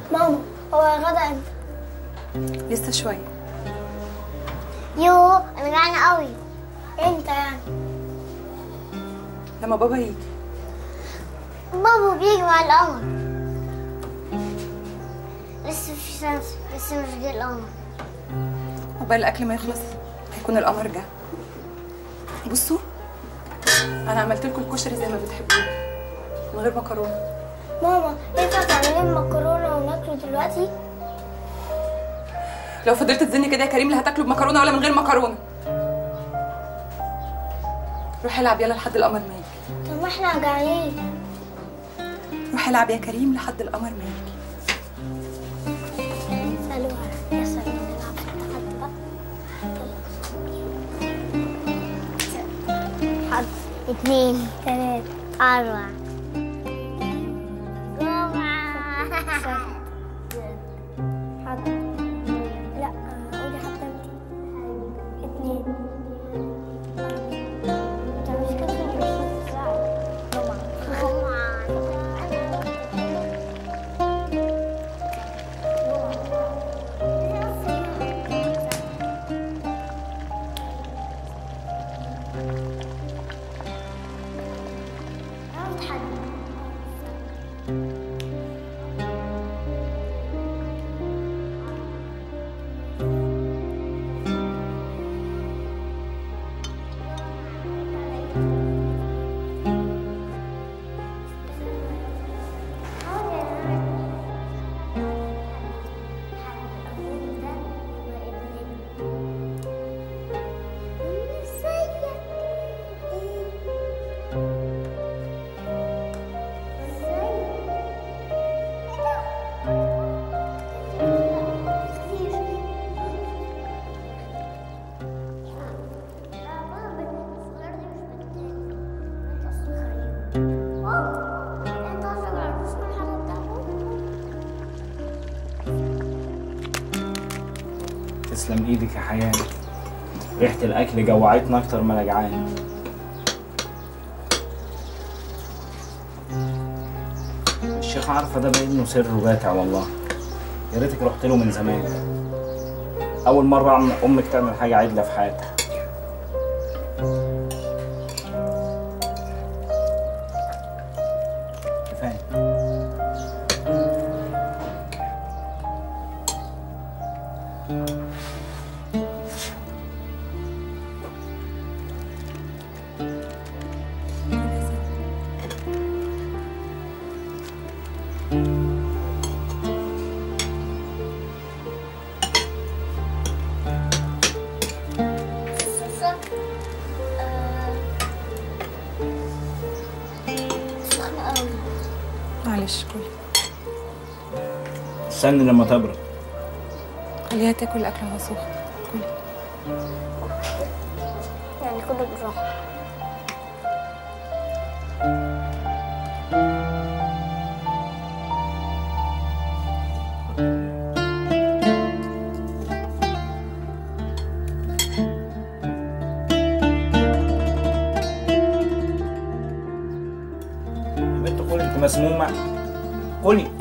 ماما هو غدا امتى لسه شويه يو انا جعانه قوي امتى يعني لما بابا يجي بابا بيجي مع القمر لسه في شمس لسه مش جه القمر عقبال الاكل ما يخلص هيكون القمر جه بصوا انا عملت لكم الكشري زي ما بتحبوه من غير مكرونه ماما ينفع تعملي مكرونه وناكله دلوقتي لو فضلت تزني كده يا كريم لا هتاكلوا بمكرونه ولا من غير مكرونه روح العب يلا لحد القمر ما يجي طب ما احنا جعانين روح العب يا كريم لحد القمر ما يجي سلوى يا سلوى نلعب في التحدي بقى حد اتنين تلاتة أربعة جمعة حد لا قولي حتى انت اتنين انت مش كده جمعة تسلم ايدك يا حياة ريحة الأكل جوعتنا أكتر ما أنا جعان الشيخ عارفة ده باين إنه سر باتع والله يا ريتك رحت له من زمان أول مرة عم- أمك تعمل حاجة عدلة في حياتها كفاية سخنة قوي معلش كل استني لما تبرد خليها تاكل اكلها سخن كل يعني كله بالراحة يا بنت كلي أنت مسمومة كلي